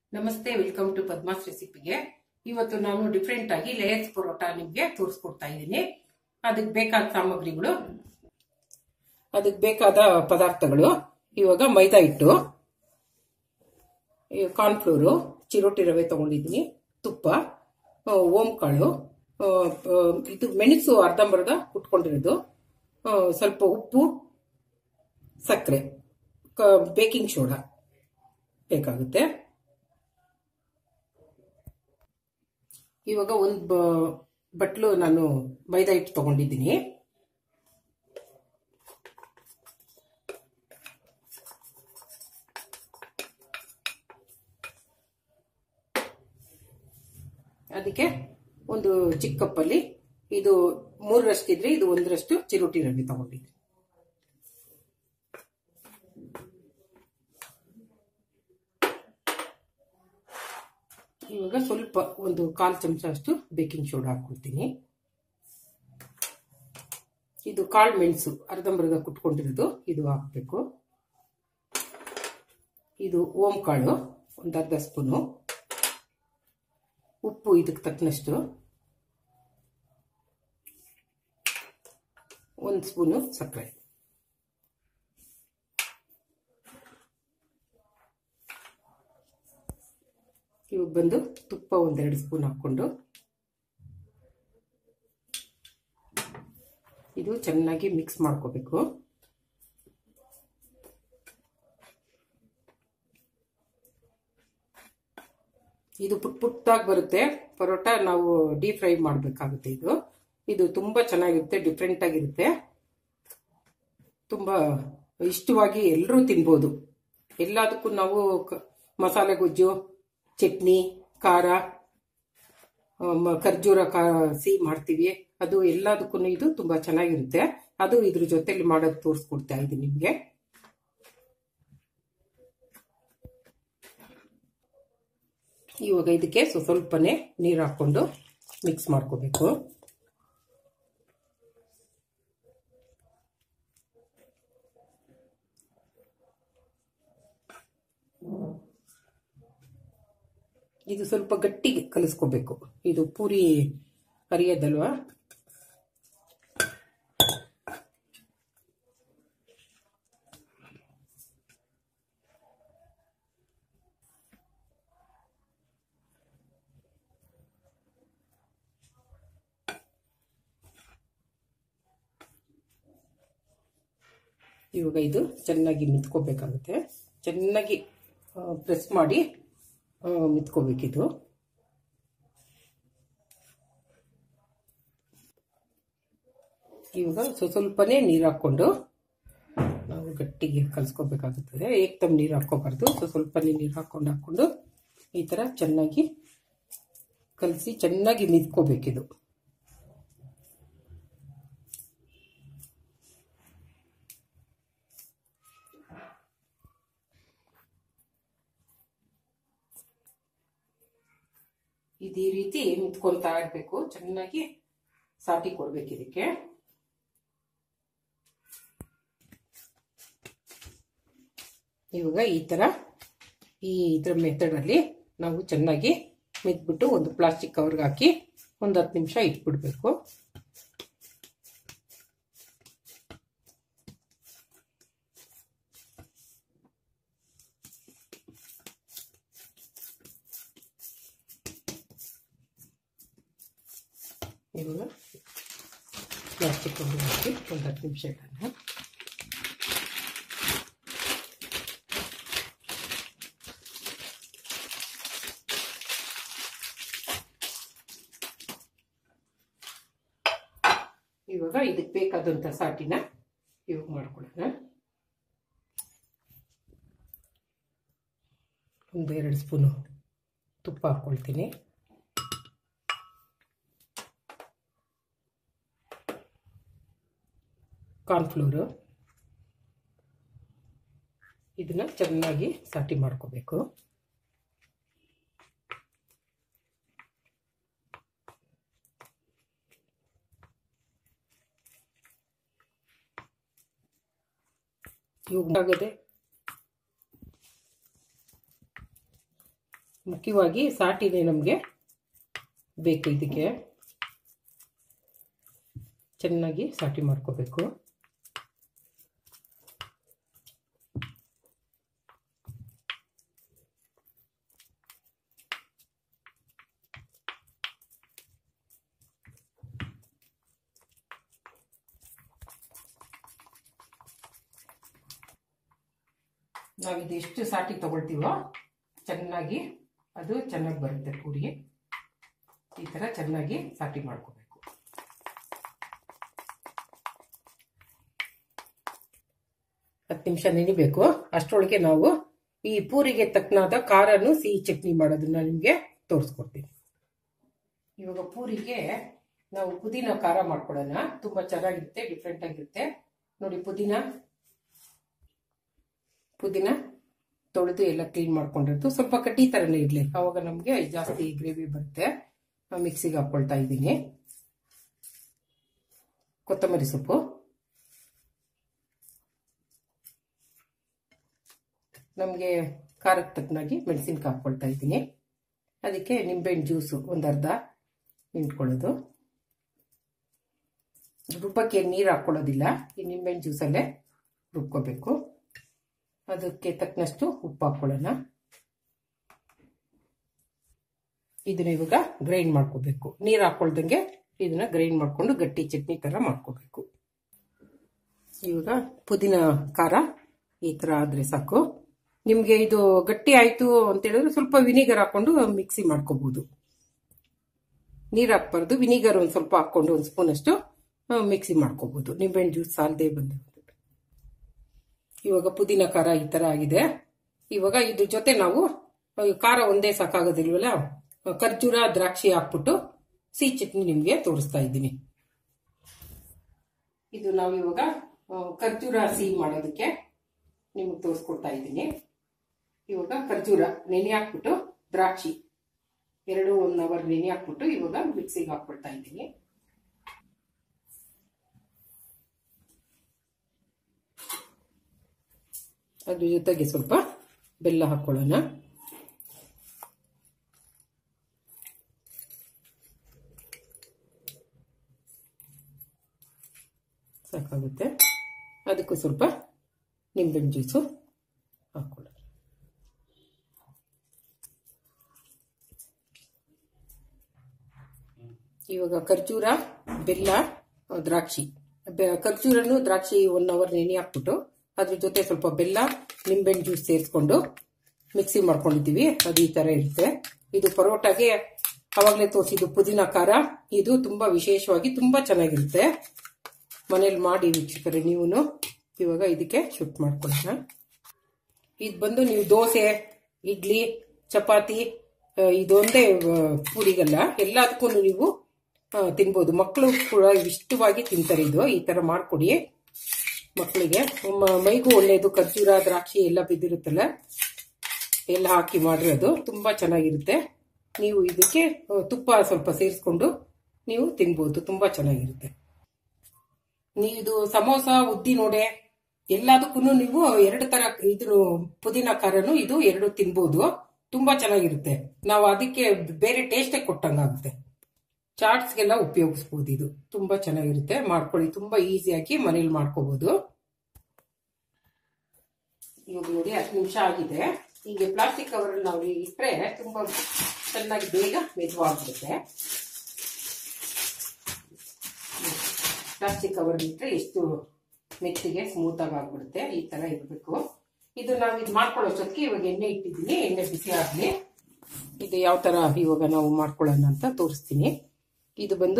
ನಮಸ್ತೆ welcome to Padma's ರೆಸಿಪಿಗೆ ಇವತ್ತು ನಾನು ಡಿಫ್ರೆಂಟ್ ಆಗಿ ಲೇಯರ್ಸ್ ಪರೋಟ ನಿಮಗೆ ತೋರಿಸ್ಕೊಡ್ತಾ ಇದ್ದೀನಿ ಅದಕ್ಕೆ ಬೇಕಾದ ಸಾಮಗ್ರಿಗಳು ಅದಕ್ಕೆ ಬೇಕಾದ ಪದಾರ್ಥಗಳು ಇವಾಗ ಮೈದಾ ಹಿಟ್ಟು ಕಾರ್ನ್ಫ್ಲೋರು ಚಿರೋಟಿ ರವೆ ತಗೊಂಡಿದ್ದೀನಿ ತುಪ್ಪ ಆ, ಓಂ ಕಾಳು ಆ, ಆ, ಇದು ಮೆಣಸು ಅರ್ಧಂಬರ್ಧ ಕುಟ್ಕೊಂಡಿರೋದು ಆ, ಸ್ವಲ್ಪ ಉಪ್ಪು ಸಕ್ಕರೆ ಬೇಕಿಂಗ್ ಸೋಡಾ ಬೇಕಾಗುತ್ತೆ ಇವಾಗ ಒಂದು ಬಟ್ಲು ನಾನು ಮೈದಾ ಹಿಟ್ಟು ತಗೊಂಡಿದ್ದೀನಿ ಅದಕ್ಕೆ ಒಂದು ಚಿಕ್ಕ ಕಪ್ಪಲ್ಲಿ ಇದು ಮೂರರಷ್ಟಿದ್ರೆ ಇದು ಒಂದರಷ್ಟು ಚಿರೋಟಿ ರವೆ ತಗೊಂಡಿದ್ದೀನಿ ಇವಾಗ ಸ್ವಲ್ಪ ಒಂದು ಕಾಲು ಚಮಚ ಅಷ್ಟು ಬೇಕಿಂಗ್ ಸೋಡಾ ಹಾಕ್ಕೊಳ್ತೀನಿ ಇದು ಕಾಳು ಮೆಣಸು ಅರ್ಧಂಬರ್ಧ ಕುಟ್ಕೊಂಡಿರೋದು ಇದು ಹಾಕಬೇಕು ಇದು ಓಂ ಕಾಳು ಒಂದು ಅರ್ಧ ಸ್ಪೂನು ಉಪ್ಪು ಇದಕ್ಕೆ ತಕ್ಕನಷ್ಟು ಒಂದು ಸ್ಪೂನು ಸಕ್ಕರೆ ಇವಾಗ ಬಂದು ತುಪ್ಪ ಒಂದೆರಡು ಸ್ಪೂನ್ ಹಾಕ್ಕೊಂಡು ಇದು ಚೆನ್ನಾಗಿ ಮಿಕ್ಸ್ ಮಾಡ್ಕೋಬೇಕು ಇದು ಪುಟ್ ಪುಟ್ಟಾಗಿ ಬರುತ್ತೆ ಪರೋಟ ನಾವು ಡೀಪ್ ಫ್ರೈ ಮಾಡಬೇಕಾಗುತ್ತೆ ಇದು ಇದು ತುಂಬ ಚೆನ್ನಾಗಿರುತ್ತೆ ಡಿಫ್ರೆಂಟ್ ಆಗಿರುತ್ತೆ ತುಂಬ ಇಷ್ಟವಾಗಿ ಎಲ್ಲರೂ ತಿನ್ಬೋದು ಎಲ್ಲದಕ್ಕೂ ನಾವು ಕ- ಮಸಾಲೆ ಗೊಜ್ಜು ಚಟ್ನಿ ಖಾರ ಆ, ಮ- ಖರ್ಜೂರ ಕಾ ಸಿಹಿ ಮಾಡ್ತೀವಿ ಅದು ಎಲ್ಲದಕ್ಕೂ ಇದು ತುಂಬ ಚೆನ್ನಾಗಿರುತ್ತೆ ಅದು ಇದ್ರ ಜೊತೆಲಿ ಮಾಡೋದು ತೋರಿಸ್ಕೊಡ್ತಾ ಇದ್ದೀನಿ ನಿಮಗೆ ಇವಾಗ ಇದಕ್ಕೆ ಸ್ವ- ಸ್ವಲ್ಪನೇ ನೀರು ಹಾಕ್ಕೊಂಡು ಮಿಕ್ಸ್ ಮಾಡ್ಕೋಬೇಕು ಇದು ಸ್ವಲ್ಪ ಗಟ್ಟಿಗೆ ಕಲಿಸ್ಕೋಬೇಕು ಇದು ಪೂರಿ ಹರಿಯೋದಲ್ವಾ ಇವಾಗ ಇದು ಚೆನ್ನಾಗಿ ಮಿತ್ಕೋಬೇಕಾಗುತ್ತೆ ಚೆನ್ನಾಗಿ ಪ್ರೆಸ್ ಮಾಡಿ ಆ, ಮಿತ್ಕೋಬೇಕಿದು ಇವಾಗ ಸ್ವ- ಸ್ವಲ್ಪನೇ ನೀರು ಹಾಕ್ಕೊಂಡು ನಾವು ಗಟ್ಟಿಗೆ ಕಲಿಸ್ಕೋಬೇಕಾಗುತ್ತದೆ ಏಕ್ದಮ್ ನೀರು ಹಾಕ್ಕೋಬಾರ್ದು ಸೊ ಸ್ವಲ್ಪನೇ ನೀರು ಹಾಕ್ಕೊಂಡು ಹಾಕ್ಕೊಂಡು ಈ ಥರ ಚೆನ್ನಾಗಿ ಕಲಸಿ ಚೆನ್ನಾಗಿ ಮಿತ್ಕೋಬೇಕಿದು ಇದು ಈ ರೀತಿ ಮಿತ್ಕೊಳ್ತಾ ಇರಬೇಕು ಚೆನ್ನಾಗಿ ಸಾಟಿ ಕೊಡ್ಬೇಕು ಇದಕ್ಕೆ ಇವಾಗ ಈ ತರ ಈ ಇದ್ರ ಮೆಥಡಲ್ಲಿ ನಾವು ಚೆನ್ನಾಗಿ ಮಿದ್ಬಿಟ್ಟು ಒಂದು ಪ್ಲಾಸ್ಟಿಕ್ ಕವರ್ಗೆ ಹಾಕಿ ಒಂದು ಹತ್ತು ನಿಮಿಷ ಇಟ್ಬಿಡ್ಬೇಕು ಇವಾಗ ಪ್ಲಾಸ್ಟಿಕ್ ಕವರ್ಗೆ ಹಾಕಿ ಒಂದು ಹತ್ತು ನಿಮಿಷ ಇಡೋಣ ಇವಾಗ ಇದಕ್ಕೆ ಬೇಕಾದಂಥ ಸಾಟಿನ ಇವಾಗ ಮಾಡ್ಕೊಳ್ಳೋಣ ಒಂದು ಎರಡು ಸ್ಪೂನು ತುಪ್ಪ ಹಾಕ್ಕೊಳ್ತೀನಿ ಕಾರ್ನ್ಫ್ಲೋರು ಇದನ್ನ ಚೆನ್ನಾಗಿ ಸಾಟಿ ಮಾಡ್ಕೋಬೇಕು ಇವಾಗ ಆಗದೆ ಮುಖ್ಯವಾಗಿ ಸಾಟಿನೇ ನಮಗೆ ಬೇಕು ಇದಕ್ಕೆ ಚೆನ್ನಾಗಿ ಸಾಟಿ ಮಾಡ್ಕೋಬೇಕು ನಾವಿದು ಎಷ್ಟು ಸಾಟಿ ತಗೊಳ್ತೀವೋ ಚೆನ್ನಾಗಿ ಅದು ಚೆನ್ನಾಗಿ ಬರುತ್ತೆ ಪೂರಿ ಈ ಥರ ಚೆನ್ನಾಗಿ ಸಾಟಿ ಮಾಡ್ಕೋಬೇಕು ಹತ್ತು ನಿಮಿಷ ನೆನಿಬೇಕು ಅಷ್ಟರೊಳಗೆ ನಾವು ಈ ಪೂರಿಗೆ ತಕ್ಕನಾದ ಖಾರನು ಸಿಹಿ ಚಟ್ನಿ ಮಾಡೋದನ್ನ ನಿಮಗೆ ತೋರಿಸ್ಕೊಡ್ತೀನಿ ಇವಾಗ ಪೂರಿಗೆ ನಾವು ಪುದೀನ ಖಾರ ಮಾಡ್ಕೊಳ್ಳೋಣ ತುಂಬ ಚೆನ್ನಾಗಿರುತ್ತೆ ಡಿಫ್ರೆಂಟ್ ಆಗಿರುತ್ತೆ ನೋಡಿ ಪುದೀನ ಪುದೀನ ತೊಳೆದು ಎಲ್ಲ ಕ್ಲೀನ್ ಮಾಡ್ಕೊಂಡಿರೋದು ಸ್ವಲ್ಪ ಕಡ್ಡಿ ಥರನೇ ಇರಲಿ ಆವಾಗ ನಮಗೆ ಜಾಸ್ತಿ ಗ್ರೇವಿ ಬರುತ್ತೆ ಮಿಕ್ಸಿಗೆ ಹಾಕ್ಕೊಳ್ತಾ ಇದ್ದೀನಿ ಕೊತ್ತಂಬರಿ ಸೊಪ್ಪು ನಮಗೆ ಖಾರಕ್ಕೆ ತಕ್ಕನಾಗಿ ಮೆಣಸಿನ್ಕಾಯಿ ಹಾಕ್ಕೊಳ್ತಾ ಇದ್ದೀನಿ ಅದಕ್ಕೆ ನಿಂಬೆಹಣ್ಣು ಜ್ಯೂಸು ಒಂದು ಅರ್ಧ ಹಿಂಡ್ಕೊಳ್ಳೋದು ರುಬ್ಬಕ್ಕೆ ನೀರು ಹಾಕ್ಕೊಳ್ಳೋದಿಲ್ಲ ಈ ನಿಂಬೆಹಣ್ಣು ಜ್ಯೂಸಲ್ಲೇ ರುಬ್ಕೋಬೇಕು ಅದಕ್ಕೆ ತಕ್ಕನಷ್ಟು ಉಪ್ಪು ಹಾಕ್ಕೊಳ್ಳೋಣ ಇದನ್ನ ಇವಾಗ ಗ್ರೈಂಡ್ ಮಾಡ್ಕೋಬೇಕು ನೀರು ಹಾಕೊಳ್ದಂಗೆ ಇದನ್ನ ಗ್ರೈಂಡ್ ಮಾಡ್ಕೊಂಡು ಗಟ್ಟಿ ಚಟ್ನಿ ಥರ ಮಾಡ್ಕೋಬೇಕು ಇವಾಗ ಪುದೀನ ಖಾರ ಈ ಥರ ಆದರೆ ಸಾಕು ನಿಮಗೆ ಇದು ಗಟ್ಟಿ ಆಯಿತು ಅಂತ ಹೇಳಿದ್ರೆ ಸ್ವಲ್ಪ ವಿನಿಗರ್ ಹಾಕೊಂಡು ಮಿಕ್ಸಿ ಮಾಡ್ಕೋಬಹುದು ನೀರು ಹಾಕ್ಬಾರ್ದು ವಿನಿಗರ್ ಒಂದು ಸ್ವಲ್ಪ ಹಾಕ್ಕೊಂಡು ಒಂದು ಸ್ಪೂನಷ್ಟು ಮಿಕ್ಸಿ ಮಾಡ್ಕೋಬಹುದು ನಿಂಬೆಹಣ್ಣು ಜ್ಯೂಸ್ ಸಾಲದೆ ಬಂದು ಇವಾಗ ಪುದೀನ ಖಾರ ಈ ಥರ ಆಗಿದೆ ಇವಾಗ ಇದ್ರ ಜೊತೆ ನಾವು ಖಾರ ಒಂದೇ ಸಾಕಾಗೋದಿಲ್ವಲ್ಲ ಖರ್ಜೂರ ದ್ರಾಕ್ಷಿ ಹಾಕ್ಬಿಟ್ಟು ಸಿಹಿ ಚಟ್ನಿ ನಿಮಗೆ ತೋರಿಸ್ತಾ ಇದ್ದೀನಿ ಇದು ನಾವು ಇವಾಗ ಖರ್ಜೂರ ಸಿಹಿ ಮಾಡೋದಕ್ಕೆ ನಿಮಗೆ ತೋರಿಸ್ಕೊಡ್ತಾ ಇದ್ದೀನಿ ಇವಾಗ ಖರ್ಜೂರ ನೆನೆ ಹಾಕ್ಬಿಟ್ಟು ದ್ರಾಕ್ಷಿ ಎರಡು ಒನ್ ಅವರ್ ನೆನೆ ಹಾಕ್ಬಿಟ್ಟು ಇವಾಗ ಮಿಕ್ಸಿಗೆ ಹಾಕ್ಬಿಡ್ತಾ ಇದ್ದೀನಿ ಅದ್ರ ಜೊತೆಗೆ ಸ್ವಲ್ಪ ಬೆಲ್ಲ ಹಾಕ್ಕೊಳ್ಳೋಣ ಸಾಕಾಗುತ್ತೆ ಅದಕ್ಕೂ ಸ್ವಲ್ಪ ನಿಂಬೆಹಣ್ಣು ಜ್ಯೂಸು ಹಾಕ್ಕೊಳ್ಳೋಣ ಇವಾಗ ಖರ್ಜೂರ ಬೆಲ್ಲ ದ್ರಾಕ್ಷಿ ಖರ್ಜೂರನು ದ್ರಾಕ್ಷಿ ಒನ್ ಅವರ್ ನೆನೆ ಹಾಕ್ಬಿಟ್ಟು ಅದ್ರ ಜೊತೆ ಸ್ವಲ್ಪ ಬೆಲ್ಲ ನಿಂಬೆಹಣ್ಣು ಜ್ಯೂಸ್ ಸೇರಿಸ್ಕೊಂಡು ಮಿಕ್ಸಿ ಮಾಡ್ಕೊಂಡಿದ್ದೀವಿ ಅದು ಈ ಥರ ಇರುತ್ತೆ ಇದು ಪರೋಟಾಗೆ ಅವಾಗಲೇ ತೋರಿಸಿದ್ದು ಪುದೀನ ಖಾರ ಇದು ತುಂಬ ವಿಶೇಷವಾಗಿ ತುಂಬ ಚೆನ್ನಾಗಿರುತ್ತೆ ಮನೇಲಿ ಮಾಡಿ ವೀಕ್ಷಕರೇ ನೀವು ಇವಾಗ ಇದಕ್ಕೆ ಶುಟ್ ಮಾಡ್ಕೊಳ್ಳೋಣ ಇದು ಬಂದು ನೀವು ದೋಸೆ ಇಡ್ಲಿ ಚಪಾತಿ ಇದೊಂದೇ ಪೂರಿಗಲ್ಲ ಎಲ್ಲದಕ್ಕೂ ನೀವು ತಿನ್ಬೋದು ಮಕ್ಕಳು ಕೂಡ ಇಷ್ಟವಾಗಿ ತಿಂತಾರೆ ಇದು ಈ ಥರ ಮಾಡಿಕೊಡಿ ಮಕ್ಕಳಿಗೆ ಮೈಗೂ ಒಳ್ಳೆಯದು ಖರ್ಜೂರ ದ್ರಾಕ್ಷಿ ಎಲ್ಲ ಬಿದ್ದಿರುತ್ತಲ್ಲ ಎಲ್ಲ ಹಾಕಿ ಮಾಡಿರೋದು ತುಂಬ ಚೆನ್ನಾಗಿರುತ್ತೆ ನೀವು ಇದಕ್ಕೆ ತುಪ್ಪ ಸ್ವಲ್ಪ ಸೇರಿಸ್ಕೊಂಡು ನೀವು ತಿನ್ಬೋದು ತುಂಬ ಚೆನ್ನಾಗಿರುತ್ತೆ ನೀವು ಸಮೋಸ ಉದ್ದಿನೋಡೆ ಎಲ್ಲದಕ್ಕೂ ನೀವು ಎರಡು ತರ ಇದು ಪುದೀನ ಖಾರನು ಇದು ಎರಡು ತಿನ್ಬೋದು ತುಂಬಾ ಚೆನ್ನಾಗಿರುತ್ತೆ ನಾವು ಅದಕ್ಕೆ ಬೇರೆ ಟೇಸ್ಟೇ ಕೊಟ್ಟಂಗಾಗುತ್ತೆ ಚಾಟ್ಸ್ಗೆಲ್ಲ ಉಪಯೋಗಿಸ್ಬೋದು ಇದು ತುಂಬಾ ಚೆನ್ನಾಗಿರುತ್ತೆ ಮಾಡ್ಕೊಳ್ಳಿ ತುಂಬಾ ಈಸಿಯಾಗಿ ಮನೇಲಿ ಮಾಡ್ಕೋಬಹುದು ಇವಾಗ ನೋಡಿ ಹತ್ತು ನಿಮಿಷ ಆಗಿದೆ ಹೀಗೆ ಪ್ಲಾಸ್ಟಿಕ್ ಕವರ್ ನಾವು ಇಟ್ಟರೆ ತುಂಬಾ ಚೆನ್ನಾಗಿ ಬೇಗ ಮೆದುವಾಗ್ಬಿಡುತ್ತೆ ಪ್ಲಾಸ್ಟಿಕ್ ಕವರ್ ಇಟ್ಟರೆ ಎಷ್ಟು ಮೆತ್ತಿಗೆ ಸ್ಮೂತ್ ಆಗಿ ಆಗ್ಬಿಡುತ್ತೆ ಈ ತರ ಇರಬೇಕು ಇದು ನಾವು ಇದು ಮಾಡ್ಕೊಳ್ಳೋಷ್ಟೊತ್ತಿಗೆ ಇವಾಗ ಎಣ್ಣೆ ಇಟ್ಟಿದ್ದೀನಿ ಎಣ್ಣೆ ಬಿಸಿ ಆಗಲಿ ಇದು ಯಾವ ತರ ಇವಾಗ ನಾವು ಮಾಡ್ಕೊಳ್ಳೋಣ ಅಂತ ತೋರಿಸ್ತೀನಿ ಇದು ಬಂದು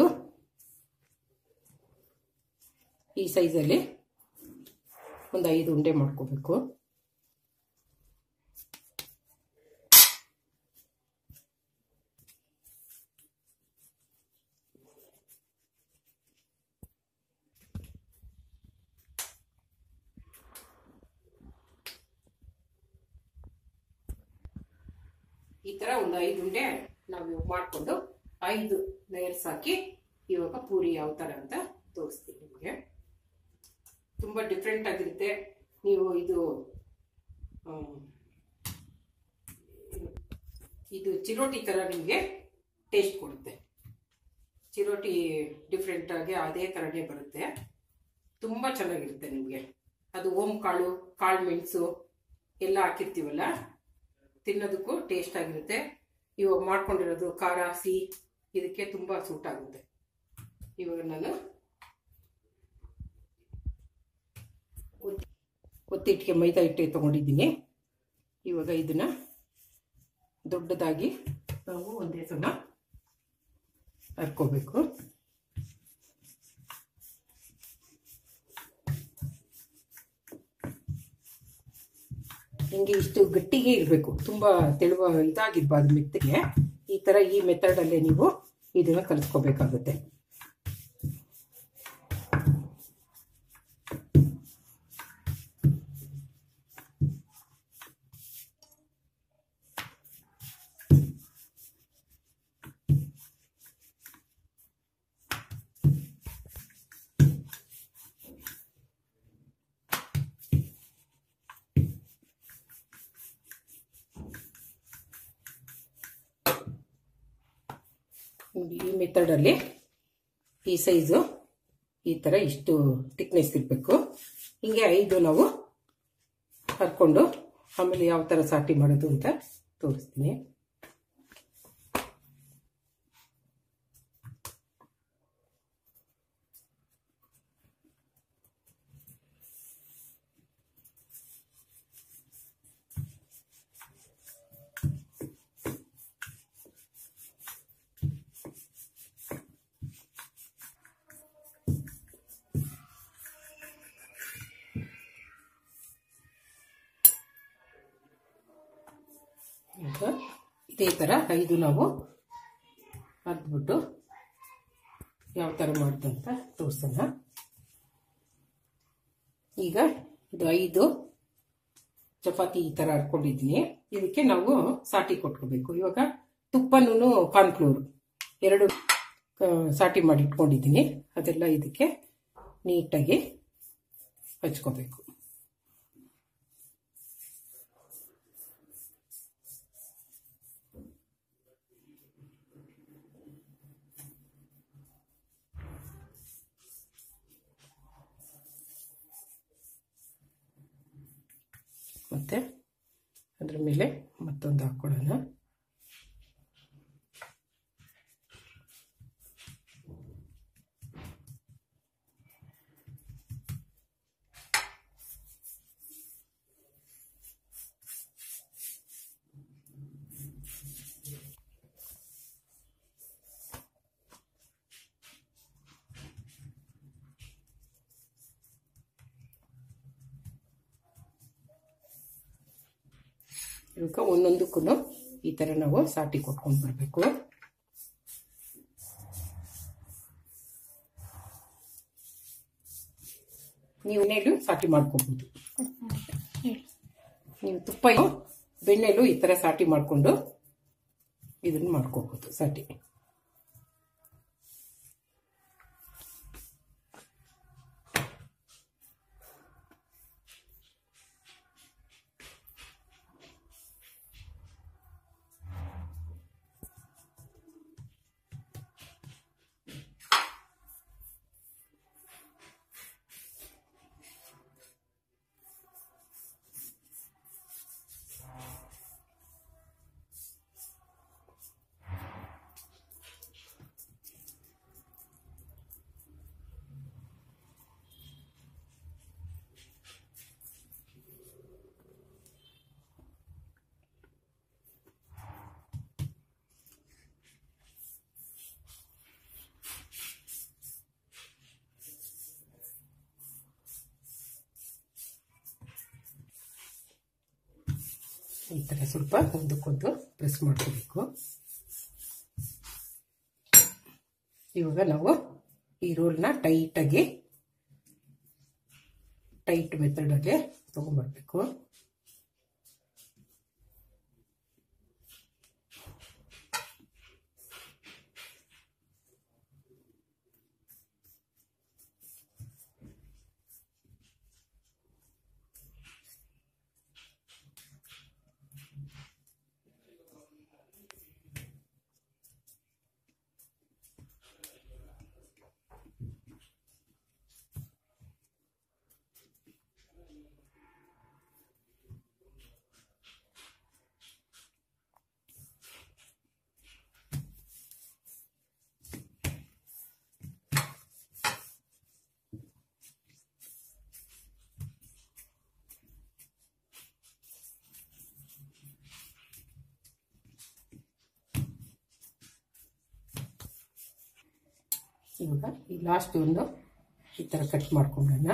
ಈ ಸೈಜಲ್ಲಿ ಒಂದು ಐದು ಉಂಡೆ ಮಾಡ್ಕೋಬೇಕು ಈ ತರ ಒಂದು ಐದು ಉಂಡೆ ನಾವು ಇವಾಗ ಮಾಡಿಕೊಂಡು ಐದು ಲೇಯರ್ಸ್ ಹಾಕಿ ಇವಾಗ ಪೂರಿ ಯಾವ ತರ ಅಂತ ತೋರಿಸ್ತೀನಿ ನಿಮಗೆ ತುಂಬಾ ಡಿಫ್ರೆಂಟ್ ಆಗಿರುತ್ತೆ ನೀವು ಇದು ಇದು ಚಿರೋಟಿ ಥರ ನಿಮಗೆ ಟೇಸ್ಟ್ ಕೊಡುತ್ತೆ ಚಿರೋಟಿ ಡಿಫ್ರೆಂಟ್ ಆಗಿ ಅದೇ ಥರನೇ ಬರುತ್ತೆ ತುಂಬ ಚೆನ್ನಾಗಿರುತ್ತೆ ನಿಮಗೆ ಅದು ಓಮ್ ಕಾಳು ಕಾಳು ಮೆಣಸು ಎಲ್ಲ ಹಾಕಿರ್ತೀವಲ್ಲ ತಿನ್ನೋದಕ್ಕೂ ಟೇಸ್ಟ್ ಆಗಿರುತ್ತೆ ಇವಾಗ ಮಾಡ್ಕೊಂಡಿರೋದು ಖಾರ ಸಿಹಿ ಇದಕ್ಕೆ ತುಂಬ ಸೂಟ್ ಆಗುತ್ತೆ ಇವಾಗ ನಾನು ಒತ್ತಿಟ್ಟಿಗೆ ಮೈದಾ ಹಿಟ್ಟು ತೊಗೊಂಡಿದ್ದೀನಿ ಇವಾಗ ಇದನ್ನು ದೊಡ್ಡದಾಗಿ ನಾವು ಒಂದೇ ಸಮ ಹರ್ಕೋಬೇಕು ಹಿಂಗೆ ಇಷ್ಟು ಗಟ್ಟಿಗೆ ಇರಬೇಕು ತುಂಬ ತೆಳುವ ಇದಾಗಿರ್ಬಾರ್ದು ಮೆತ್ತಗೆ ಈ ಥರ ಈ ಮೆಥಡಲ್ಲೇ ನೀವು ಇದನ್ನು ಕಲಿಸ್ಕೋಬೇಕಾಗುತ್ತೆ ಈ ಮೆಥಡಲ್ಲಿ ಈ ಸೈಜು ಈ ಥರ ಇಷ್ಟು ಥಿಕ್ನೆಸ್ ಇರಬೇಕು ಹಿಂಗೆ ಐದು ನಾವು ಹರ್ಕೊಂಡು ಆಮೇಲೆ ಯಾವ ಥರ ಸಾಟಿ ಮಾಡೋದು ಅಂತ ತೋರಿಸ್ತೀನಿ ಈಗ ಇದೇ ಥರ ಐದು ನಾವು ಹರಿದ್ಬಿಟ್ಟು ಯಾವ ಥರ ಮಾಡ್ದು ಅಂತ ತೋರಿಸೋಣ ಈಗ ಇದು ಐದು ಚಪಾತಿ ಈ ಥರ ಹರ್ಕೊಂಡಿದ್ದೀನಿ ಇದಕ್ಕೆ ನಾವು ಸಾಟಿ ಕೊಟ್ಕೋಬೇಕು ಇವಾಗ ತುಪ್ಪನೂ ಕಾರ್ನ್ಫ್ಲೋರ್ ಎರಡು ಆ, ಸಾಟಿ ಮಾಡಿ ಇಟ್ಕೊಂಡಿದ್ದೀನಿ ಅದೆಲ್ಲ ಇದಕ್ಕೆ ನೀಟಾಗಿ ಹಚ್ಕೋಬೇಕು ಮತ್ತು ಅದ್ರ ಮೇಲೆ ಮತ್ತೊಂದು ಹಾಕ್ಕೊಳ್ಳೋಣ ಇವಾಗ ಒಂದೊಂದಕ್ಕೂ ಈ ಥರ ನಾವು ಸಾಟಿ ಕೊಟ್ಕೊಂಡು ಬರಬೇಕು ನೀವು ಎಣ್ಣೆಲು ಸಾಟಿ ಮಾಡ್ಕೋಬಹುದು ನೀವು ತುಪ್ಪ ಬೆಣ್ಣೆಲು ಈ ಥರ ಸಾಟಿ ಮಾಡಿಕೊಂಡು ಇದನ್ನು ಮಾಡ್ಕೋಬಹುದು ಸಾಟಿ ಈ ಥರ ಸ್ವಲ್ಪ ಒಂದಕ್ಕೊಂದು ಪ್ರೆಸ್ ಮಾಡ್ಕೋಬೇಕು ಇವಾಗ ನಾವು ಈ ರೋಲ್ನ ಟೈಟಾಗಿ ಟೈಟ್ ಮೆಥಡಲ್ಲಿ ತೊಗೊಂಬರ್ಬೇಕು ಇವಾಗ ಈ ಲಾಸ್ಟ್ ಒಂದು ಈ ಥರ ಕಟ್ ಮಾಡ್ಕೊಂಡೋಣ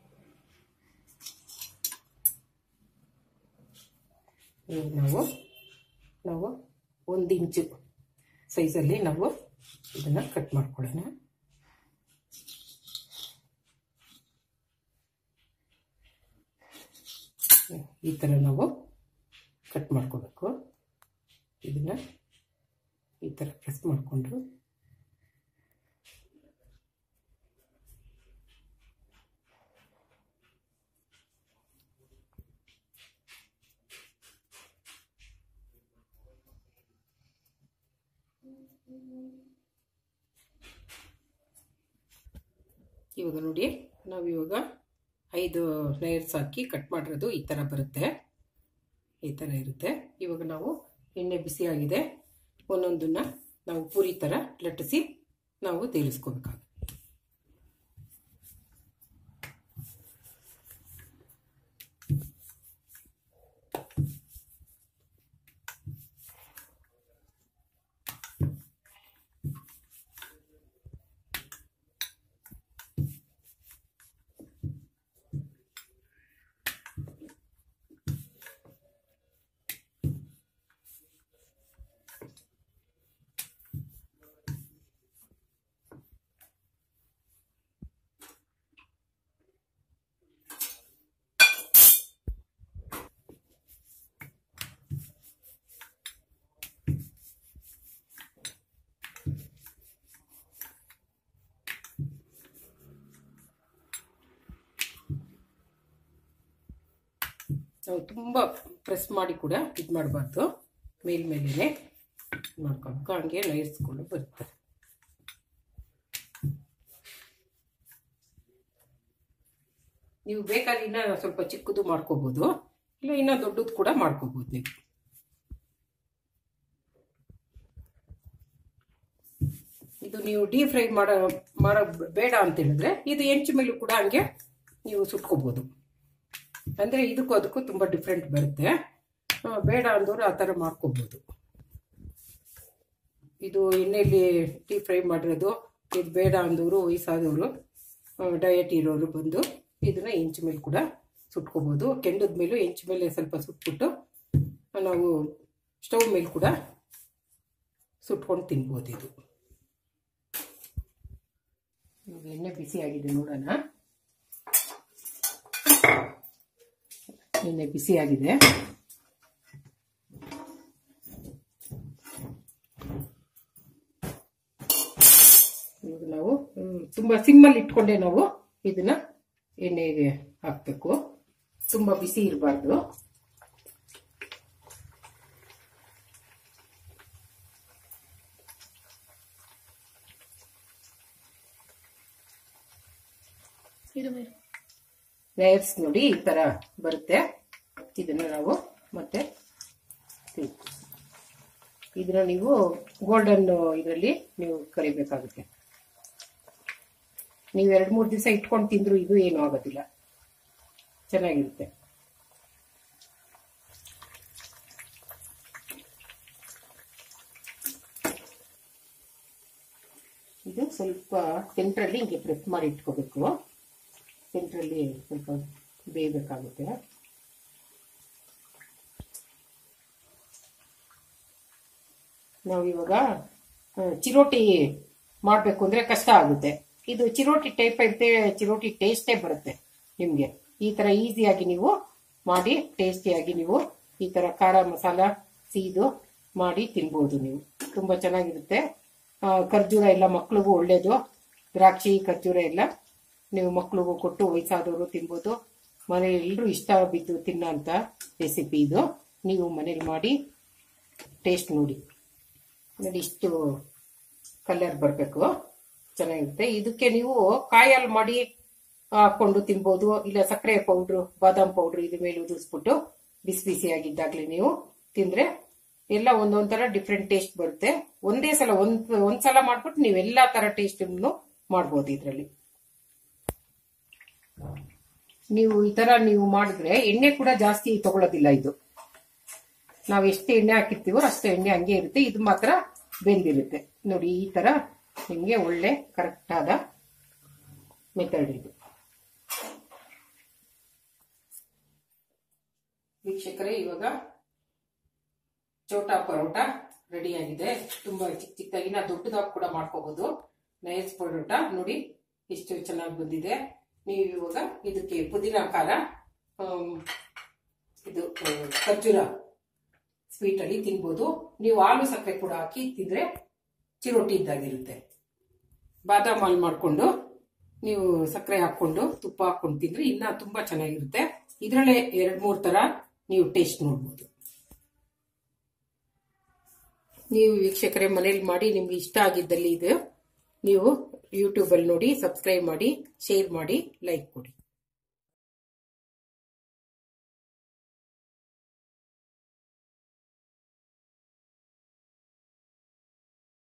ಇವಾಗ ನಾವು ನಾವು ಒಂದು ಇಂಚು ಸೈಜಲ್ಲಿ ನಾವು ಇದನ್ನು ಕಟ್ ಮಾಡ್ಕೊಳ್ಳೋಣ ಈ ಥರ ನಾವು ಕಟ್ ಮಾಡ್ಕೋಬೇಕು ಇದನ್ನು ಈ ಥರ ಪ್ರೆಸ್ ಮಾಡಿಕೊಂಡು ಇವಾಗ ನೋಡಿ ನಾವು ಇವಾಗ ಐದು ಲೇಯರ್ಸ್ ಹಾಕಿ ಕಟ್ ಮಾಡಿರೋದು ಈ ಥರ ಬರುತ್ತೆ ಈ ಥರ ಇರುತ್ತೆ ಇವಾಗ ನಾವು ಎಣ್ಣೆ ಬಿಸಿಯಾಗಿದೆ ಒಂದೊಂದನ್ನು ನಾವು ಪೂರಿ ಥರ ಲಟ್ಟಿಸಿ ನಾವು ತೇಲಿಸ್ಕೋಬೇಕಾಗುತ್ತೆ ನಾವು ತುಂಬ ಪ್ರೆಸ್ ಮಾಡಿ ಕೂಡ ಇದು ಮಾಡಬಾರ್ದು ಮೇಲ್ಮೇಲೆ ಮಾಡ್ಕೊಬೇಕು ಹಂಗೆ ನೈರ್ಸ್ಕೊಂಡು ಬರುತ್ತೆ ನೀವು ಬೇಕಾದ್ರೆ ಇನ್ನ ಸ್ವಲ್ಪ ಚಿಕ್ಕದು ಮಾಡ್ಕೋಬೋದು ಇಲ್ಲ ಇನ್ನೂ ದೊಡ್ಡದು ಕೂಡ ಮಾಡ್ಕೋಬೋದು ನೀವು ಇದು ನೀವು ಡೀಪ್ ಫ್ರೈ ಮಾಡೋ ಮಾಡೋ ಬೇಡ ಅಂತ ಹೇಳಿದ್ರೆ ಇದು ಹೆಂಚು ಮೇಲೂ ಕೂಡ ಹಂಗೆ ನೀವು ಸುಟ್ಕೋಬೋದು ಅಂದರೆ ಇದಕ್ಕೂ ಅದಕ್ಕೂ ತುಂಬ ಡಿಫ್ರೆಂಟ್ ಬರುತ್ತೆ ಆ, ಬೇಡ ಅಂದವರು ಆ ಥರ ಮಾಡ್ಕೋಬೋದು ಇದು ಎಣ್ಣೆಯಲ್ಲಿ ಡೀಪ್ ಫ್ರೈ ಮಾಡಿರೋದು ಇದು ಬೇಡ ಅಂದವರು ವಯಸ್ಸಾದವರು ಡಯಟ್ ಇರೋರು ಬಂದು ಇದನ್ನ ಹೆಂಚು ಮೇಲೆ ಕೂಡ ಸುಟ್ಕೋಬೋದು ಕೆಂಡದ ಮೇಲೂ ಹೆಂಚು ಮೇಲೆ ಸ್ವಲ್ಪ ಸುಟ್ಬಿಟ್ಟು ನಾವು ಸ್ಟವ್ ಮೇಲೆ ಕೂಡ ಸುಟ್ಕೊಂಡು ತಿನ್ಬೋದು ಇದು ಇವಾಗ ಎಣ್ಣೆ ಬಿಸಿ ಆಗಿದೆ ನೋಡೋಣ ಎಣ್ಣೆ ಬಿಸಿ ಆಗಿದೆ ಇವಾಗ ನಾವು ಹ್ಮ್, ತುಂಬಾ ಸಿಮ್ಮಲ್ಲಿ ಇಟ್ಕೊಂಡೆ ನಾವು ಇದನ್ನ ಎಣ್ಣೆಗೆ ಹಾಕ್ಬೇಕು ತುಂಬಾ ಬಿಸಿ ಇರಬಾರ್ದು ಇದು ಮೇಲೆ ಲೇಯರ್ಸ್ ನೋಡಿ ಈ ತರ ಬರುತ್ತೆ ಇದನ್ನ ನಾವು ಮತ್ತೆ ತಿ- ಇದನ್ನ ನೀವು ಗೋಲ್ಡನ್ ಇದರಲ್ಲಿ ನೀವು ಕರಿಬೇಕಾಗುತ್ತೆ ನೀವು ಎರಡು ಮೂರು ದಿವಸ ಇಟ್ಕೊಂಡು ತಿಂದ್ರು ಇದು ಏನೂ ಆಗೋದಿಲ್ಲ ಚೆನ್ನಾಗಿರುತ್ತೆ ಇದು ಸ್ವಲ್ಪ ಸೆಂಟ್ರಲ್ಲಿ ಹಿಂಗೆ ಪ್ರೆಸ್ ಮಾಡಿ ಇಟ್ಕೋಬೇಕು ಸೆಂಟ್ರಲ್ಲಿ ಸ್ವಲ್ಪ ಬೇಯಬೇಕಾಗುತ್ತೆ ನಾವು ಇವಾಗ ಆ, ಚಿರೋಟಿ ಮಾಡಬೇಕು ಅಂದ್ರೆ ಕಷ್ಟ ಆಗುತ್ತೆ ಇದು ಚಿರೋಟಿ ಟೈಪ್ ಐತೆ ಚಿರೋಟಿ ಟೇಸ್ಟೇ ಬರುತ್ತೆ ನಿಮಗೆ ಈ ತರ ಈಸಿಯಾಗಿ ನೀವು ಮಾಡಿ ಟೇಸ್ಟಿಯಾಗಿ ನೀವು ಈ ತರ ಖಾರ ಮಸಾಲ ಸೀದು ಮಾಡಿ ತಿನ್ಬೋದು ನೀವು ತುಂಬಾ ಚೆನ್ನಾಗಿರುತ್ತೆ ಆ, ಖರ್ಜೂರ ಎಲ್ಲ ಮಕ್ಳಿಗೂ ಒಳ್ಳೇದು ದ್ರಾಕ್ಷಿ ಖರ್ಜೂರ ಎಲ್ಲ ನೀವು ಮಕ್ಳಿಗೂ ಕೊಟ್ಟು ವಯಸ್ಸಾದವರು ತಿನ್ಬೋದು ಮನೇಲಿ ಎಲ್ಲರೂ ಇಷ್ಟ ಬಿದ್ದು ತಿನ್ನೋಂಥ ರೆಸಿಪಿ ಇದು ನೀವು ಮನೇಲಿ ಮಾಡಿ ಟೇಸ್ಟ್ ನೋಡಿ ನೋಡಿ ಇಷ್ಟು ಕಲರ್ ಬರಬೇಕು ಚೆನ್ನಾಗಿರುತ್ತೆ ಇದಕ್ಕೆ ನೀವು ಕಾಯಲ್ಲಿ ಮಾಡಿ ಹಾಕೊಂಡು ತಿನ್ಬೋದು ಇಲ್ಲ ಸಕ್ಕರೆ ಪೌಡ್ರು ಬಾದಾಮ್ ಪೌಡ್ರು ಇದ್ರ ಮೇಲೆ ಉದಿಸ್ಬಿಟ್ಟು ಬಿಸಿ ಬಿಸಿಯಾಗಿದ್ದಾಗಲೇ ನೀವು ತಿಂದ್ರೆ ಎಲ್ಲ ಒಂದೊಂದ್ ತರ ಡಿಫ್ರೆಂಟ್ ಟೇಸ್ಟ್ ಬರುತ್ತೆ ಒಂದೇ ಸಲ ಒಂದ್ ಒಂದ್ಸಲ ಮಾಡ್ಬಿಟ್ಟು ನೀವು ಎಲ್ಲಾ ತರ ಟೇಸ್ಟ್ ಮಾಡ್ಬೋದು ಇದ್ರಲ್ಲಿ ನೀವು ಈ ತರ ನೀವು ಮಾಡಿದ್ರೆ ಎಣ್ಣೆ ಕೂಡ ಜಾಸ್ತಿ ತಗೊಳ್ಳೋದಿಲ್ಲ ಇದು ನಾವು ಎಷ್ಟು ಎಣ್ಣೆ ಹಾಕಿರ್ತೀವೋ ಅಷ್ಟು ಎಣ್ಣೆ ಹಂಗೆ ಇರುತ್ತೆ ಇದು ಮಾತ್ರ ಬೆಂದಿರುತ್ತೆ ನೋಡಿ ಈ ತರ ನಿಮಗೆ ಒಳ್ಳೆ ಕರೆಕ್ಟಾದ ಮೆಥಡ್ ಇದು ವೀಕ್ಷಕರೇ ಇವಾಗ ಚೋಟಾ ಪರೋಟ ರೆಡಿ ಆಗಿದೆ ತುಂಬಾ ಚಿಕ್ಕ ಚಿಕ್ಕದಾಗಿ ನಾ ದೊಡ್ಡದಾಗಿ ಕೂಡ ಮಾಡ್ಕೋಬಹುದು ನೈಸ್ ಪರೋಟ ನೋಡಿ ಎಷ್ಟು ಚೆನ್ನಾಗಿ ಬಂದಿದೆ ನೀವು ಇವಾಗ ಇದಕ್ಕೆ ಪುದೀನ ಖಾರ ಆಮ್, ಇದು ಆ, ಖರ್ಜೂರ ಸ್ವೀಟ್ ಅಲ್ಲಿ ತಿನ್ಬೋದು ನೀವು ಹಾಲು ಸಕ್ಕರೆ ಕೂಡ ಹಾಕಿ ತಿಂದ್ರೆ ಚಿರೋಟಿ ಇದ್ದಾಗಿರುತ್ತೆ ಬಾದಾಮ್ ಹಾಲು ಮಾಡಿಕೊಂಡು ನೀವು ಸಕ್ಕರೆ ಹಾಕೊಂಡು ತುಪ್ಪ ಹಾಕೊಂಡು ತಿಂದ್ರೆ ಇನ್ನ ತುಂಬಾ ಚೆನ್ನಾಗಿರುತ್ತೆ ಇದರಲ್ಲೇ ಎರಡ್ ಮೂರ್ ತರ ನೀವು ಟೇಸ್ಟ್ ನೋಡ್ಬೋದು ನೀವು ವೀಕ್ಷಕರೇ ಮನೇಲಿ ಮಾಡಿ ನಿಮ್ಗೆ ಇಷ್ಟ ಆಗಿದ್ದಲ್ಲಿ ಇದು ನೀವು ಯೂಟ್ಯೂಬಲ್ಲಿ ನೋಡಿ ಸಬ್ಸ್ಕ್ರೈಬ್ ಮಾಡಿ ಶೇರ್ ಮಾಡಿ ಲೈಕ್ ಕೊಡಿ